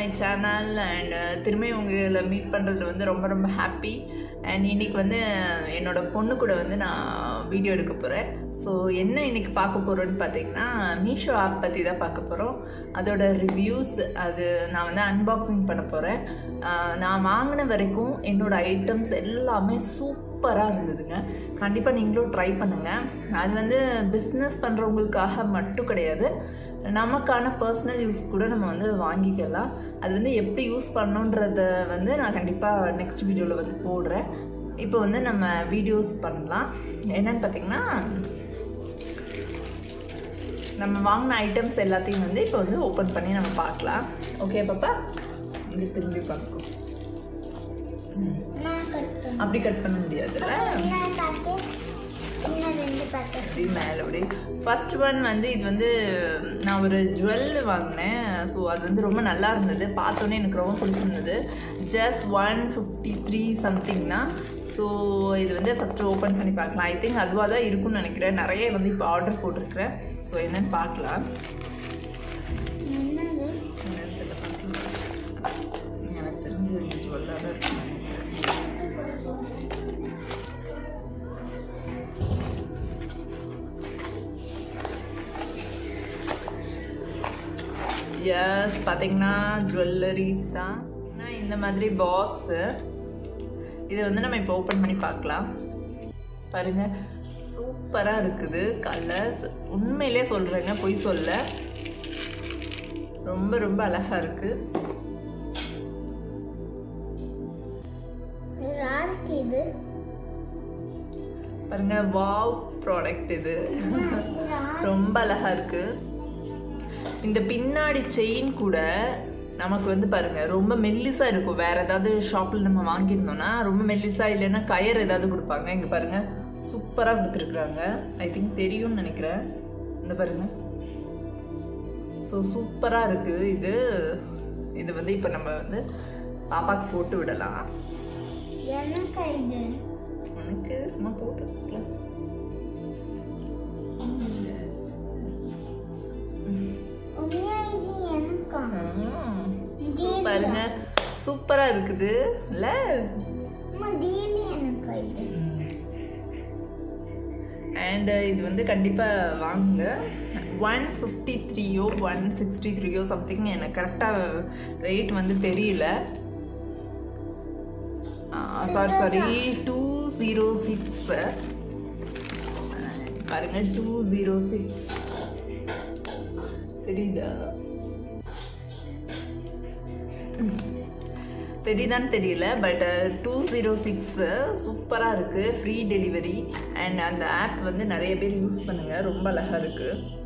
My channel and திரும்பி உங்களை meet பண்ணுறதுல வந்து ரொம்ப ரொம்ப ஹாப்பி அண்ட் இன்னைக்கு வந்து என்னோட பொண்ணு கூட வந்து நான் வீடியோ எடுக்க போகிறேன் ஸோ என்ன இன்னைக்கு பார்க்க போகிறோன்னு பார்த்தீங்கன்னா மீஷோ ஆப் பற்றி தான் பார்க்க போகிறோம் அதோட ரிவ்யூஸ் அது நான் வந்து அன்பாக்சிங் பண்ண போகிறேன் நான் வாங்கின வரைக்கும் என்னோட ஐட்டம்ஸ் எல்லாமே சூப்பராக இருந்ததுங்க கண்டிப்பாக நீங்களும் ட்ரை பண்ணுங்கள் அது வந்து பிஸ்னஸ் பண்ணுறவங்களுக்காக மட்டும் கிடையாது நமக்கான பர்சனல் யூஸ் கூட நம்ம வந்து வாங்கிக்கலாம் அது வந்து எப்படி யூஸ் பண்ணணுன்றத வந்து நான் கண்டிப்பாக நெக்ஸ்ட் வீடியோவில் வந்து போடுறேன் இப்போ வந்து நம்ம வீடியோஸ் பண்ணலாம் என்னன்னு பார்த்தீங்கன்னா நம்ம வாங்கின ஐட்டம்ஸ் எல்லாத்தையும் வந்து இப்போ வந்து ஓப்பன் பண்ணி நம்ம பார்க்கலாம் ஓகே பாப்பா இங்கே திரும்பி பார்க்கும் நான் கட் பண்ணேன் அப்படி கட் பண்ண முடியாதுல்ல இன்னொரு பாக்கெட் இன்னும் ரெண்டு பாக்கெட் அப்படி மேலே அப்படி ஃபர்ஸ்ட் ஒன் வந்து இது வந்து நான் ஒரு ஜுவல் வாங்கினேன் ஸோ அது வந்து ரொம்ப நல்லா இருந்தது பார்த்தோன்னே எனக்கு ரொம்ப பிடிச்சிருந்தது just one fifty three something தான் ஸோ இது வந்து ஃபஸ்ட்டு ஓப்பன் பண்ணி பார்க்கலாம் ஐ திங்க் அதுவாக தான் இருக்கும்னு நினைக்கிறேன் நிறைய வந்து இப்போ ஆர்டர் போட்டிருக்கிறேன் ஸோ என்னன்னு பார்க்கலாம் என்னது என்னன்னு தெரியல, பார்க்கலாம். எனக்கு தெரிஞ்சு ஜுவல்லாக தான் இருக்கு எஸ் பார்த்தீங்கன்னா ஜுவல்லரிஸ் தான் நான் இந்த மாதிரி பாக்ஸு இதை வந்து நம்ம இப்போ ஓப்பன் பண்ணி பார்க்கலாம் பாருங்க சூப்பராக இருக்குது கலர்ஸ் உண்மையிலே சொல்கிறேங்க பொய் சொல்ல ரொம்ப ரொம்ப அழகாக இருக்குது யாருக்கு இது பாருங்க வாவ் ப்ராடக்ட் இது ரொம்ப அழகா இருக்கு இந்த பின்னாடி செயின் கூட நமக்கு வந்து பாருங்க ரொம்ப மெல்லிசா இருக்கும் வேற ஏதாவது ஷாப்ல நம்ம வாங்கியிருந்தோம்னா ரொம்ப மெல்லிசா இல்லைன்னா கயர் ஏதாவது கொடுப்பாங்க இங்க பாருங்க சூப்பரா கொடுத்துருக்குறாங்க ஐ திங்க் தெரியும்னு நினைக்கிறேன் இந்த பாருங்க ஸோ சூப்பரா இருக்கு இது இது வந்து இப்போ நம்ம வந்து பாப்பாக்கு போட்டு விடலாம் எனக்கு இது உனக்கு சும்மா போட்டு வைக்கலாம். உண்மையா இது எனக்கா ம். பாருங்க சூப்பரா இருக்குது இல்ல அம்மா டெய்லி எனக்கு இது அண்ட் இது வந்து கண்டிப்பா வாங்குங்க ஒன் ஃபிஃப்டி த்ரீயோ ஒன் சிக்ஸ்டி த்ரீயோ சம்திங் எனக்கு கரெக்டாக ரேட் வந்து தெரியல sorry sorry two zero six பாருங்க டூ ஜீரோ சிக்ஸ் தெரியுதா தெரியுதான்னு தெரியல பட் டூ ஜீரோ சிக்ஸ் சூப்பராக இருக்குது ஃப்ரீ டெலிவரி அண்ட் அந்த ஆப் வந்து நிறைய பேர் யூஸ் பண்ணுங்க ரொம்ப அழகாக இருக்கு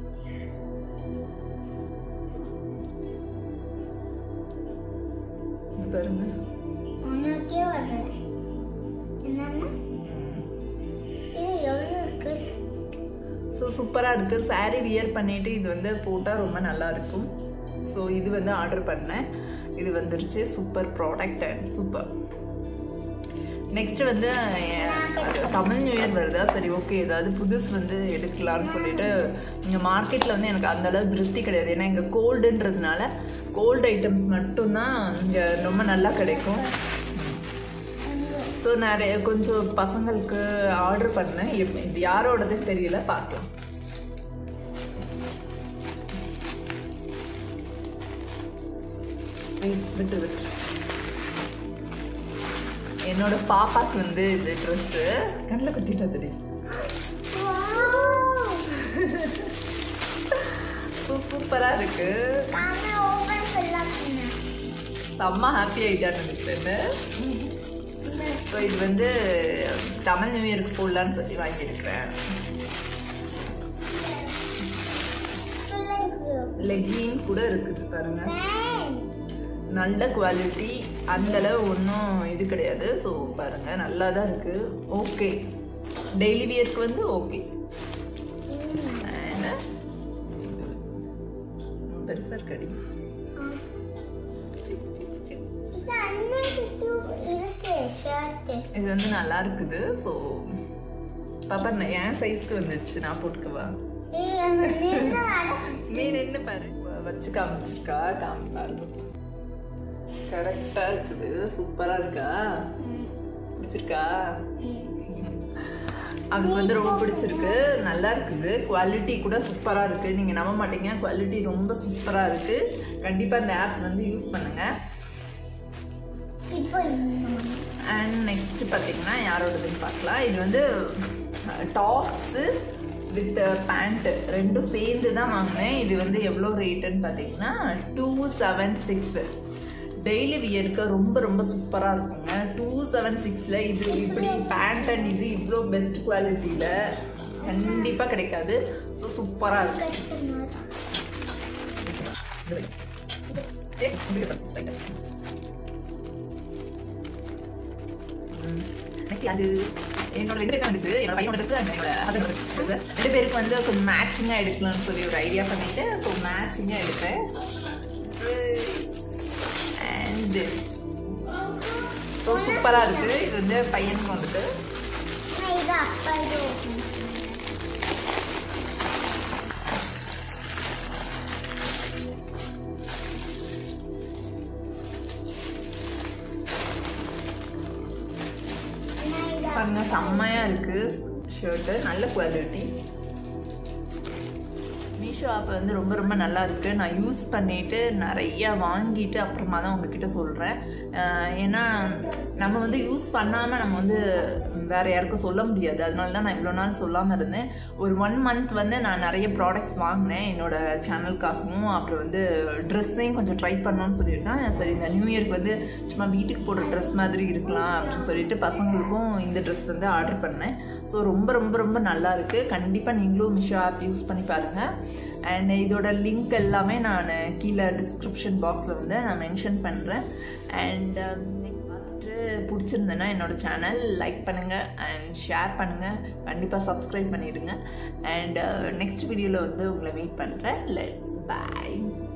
இங்க பாருங்க உனக்கே வரல என்னம்மா இது எவ்வளோ இருக்கு ஸோ சூப்பராக இருக்குது saree வியர் பண்ணிட்டு இது வந்து போட்டால் ரொம்ப நல்லா இருக்கும் ஸோ இது வந்து ஆர்டர் பண்ணேன் இது வந்துருச்சு super product and super next வந்து என் அது தமிழ் நியூ இயர் வருதா சரி ஓகே ஏதாவது புதுசு வந்து எடுக்கலாம்னு சொல்லிட்டு இங்கே மார்க்கெட்டில் வந்து எனக்கு அந்த அளவு திருப்தி கிடையாது ஏன்னா இங்கே கோல்டுன்றதுனால கோல்டு ஐட்டம்ஸ் மட்டும்தான் இங்கே ரொம்ப நல்லா கிடைக்கும் ஸோ நிறைய கொஞ்சம் பசங்களுக்கு ஆர்டர் பண்ணேன் எப்- இது யாரோடது தெரியல பார்க்கலாம் Wait, விட்டு விட்டு என்னோட பாப்பாக்கு வந்து இது ட்ரெஸ்ஸு கண்ணில் குத்திட்டா தெரியும் சூப்பராக இருக்கு தானே ஓப்பன் பண்ணலாம் சொன்னேன் செம்ம ஹாப்பி ஆகிட்டான்னு நினைக்கிறேன் ஸோ இது வந்து தமிழ் நியூ இயருக்கு போடலான்னு சொல்லி வாங்கியிருக்கிறேன் லெகின் கூட இருக்குது பாருங்க நல்ல குவாலிட்டி அந்த அளவு ஒன்றும் இது கிடையாது ஸோ பாருங்க நல்லா தான் இருக்கு ஓகே டெய்லி வியர்க்கு வந்து ஓகே பெருசாக இருக்கடி இது அண்ணன் சுத்தி இருக்கு ஷர்ட் இது வந்து நல்லா இருக்குது ஸோ பாப்பா நான் என் சைஸ்க்கு வந்துச்சு நான் போட்டுக்கவா நீ நின்று பாரு வச்சு காமிச்சிருக்கா காமி பாருங்க கரெக்டாக இருக்குது சூப்பராக இருக்கா பிடிச்சிருக்கா அவளுக்கு வந்து ரொம்ப பிடிச்சிருக்கு நல்லா இருக்குது குவாலிட்டி கூட சூப்பராக இருக்குது நீங்கள் நம்ப மாட்டீங்க குவாலிட்டி ரொம்ப சூப்பராக இருக்குது கண்டிப்பாக இந்த ஆப் வந்து யூஸ் பண்ணுங்கள் இப்போ இன்னும் அண்ட் நெக்ஸ்ட் பார்த்தீங்கன்னா யாரோடதுன்னு பார்க்கலாம் இது வந்து டாப்ஸு வித் பேண்ட்டு ரெண்டும் சேர்ந்து தான் வாங்கினேன் இது வந்து எவ்வளோ ரேட்டுன்னு பார்த்தீங்கன்னா டூ செவன் சிக்ஸ் டெய்லி வியருக்கு ரொம்ப ரொம்ப சூப்பராக இருக்குங்க டூ செவன் சிக்ஸில் இது இப்படி பேண்ட் அண்ட் இது இவ்வளோ பெஸ்ட் குவாலிட்டியில் கண்டிப்பாக கிடைக்காது ஸோ சூப்பராக இருக்கும் எனக்கு அது என்னோட ரெண்டு பேருக்கு வந்துச்சு என்னோட பையனோட இருக்கு and என்னோட husband ஓட இருக்கு. ரெண்டு பேருக்கு வந்து கொஞ்சம் மேட்சிங்காக எடுக்கலாம்னு சொல்லி ஒரு ஐடியா பண்ணிட்டு ஸோ மேட்சிங்காக எடுத்தேன் அண்ட் ஸோ சூப்பராக இருக்குது இது வந்து பையனுக்கு வந்துட்டு நான் இது அப்பா இது ஓப்பன் நான் இது பாருங்க செம்மையாக இருக்குது ஷர்ட்டு நல்ல குவாலிட்டி மீஷோ ஆப் வந்து ரொம்ப ரொம்ப நல்லா இருக்கு நான் யூஸ் பண்ணிட்டு நிறைய வாங்கிட்டு அப்புறமா தான் உங்ககிட்ட சொல்கிறேன் ஏன்னா நம்ம வந்து யூஸ் பண்ணாமல் நம்ம வந்து வேற யாருக்கும் சொல்ல முடியாது அதனால தான் நான் இவ்வளோ நாள் சொல்லாமல் இருந்தேன் ஒரு ஒன் மந்த் வந்து நான் நிறைய ப்ராடக்ட்ஸ் வாங்கினேன் என்னோட சேனலுக்காகவும் அப்புறம் வந்து ட்ரெஸ்ஸையும் கொஞ்சம் ட்ரை பண்ணணும்னு சொல்லியிருக்கேன் சரி இந்த நியூ இயர்க்கு வந்து சும்மா வீட்டுக்கு போடுற ட்ரெஸ் மாதிரி இருக்கலாம் அப்படின்னு சொல்லிட்டு பசங்களுக்கும் இந்த ட்ரெஸ் வந்து ஆர்டர் பண்ணேன் ஸோ ரொம்ப ரொம்ப ரொம்ப நல்லா இருக்கு கண்டிப்பாக நீங்களும் மிஷோ ஆப் யூஸ் பண்ணி பாருங்கள் அண்ட் இதோட லிங்க் எல்லாமே நான் கீழே டிஸ்கிரிப்ஷன் பாக்ஸில் வந்து நான் மென்ஷன் பண்ணுறேன் அண்ட் பார்த்துட்டு பிடிச்சிருந்தேன்னா என்னோட சேனல் லைக் பண்ணுங்கள் அண்ட் ஷேர் பண்ணுங்கள் கண்டிப்பாக சப்ஸ்கிரைப் பண்ணிடுங்க அண்ட் நெக்ஸ்ட் வீடியோவில் வந்து உங்களை மீட் பண்ணுறேன் லெட்ஸ் பை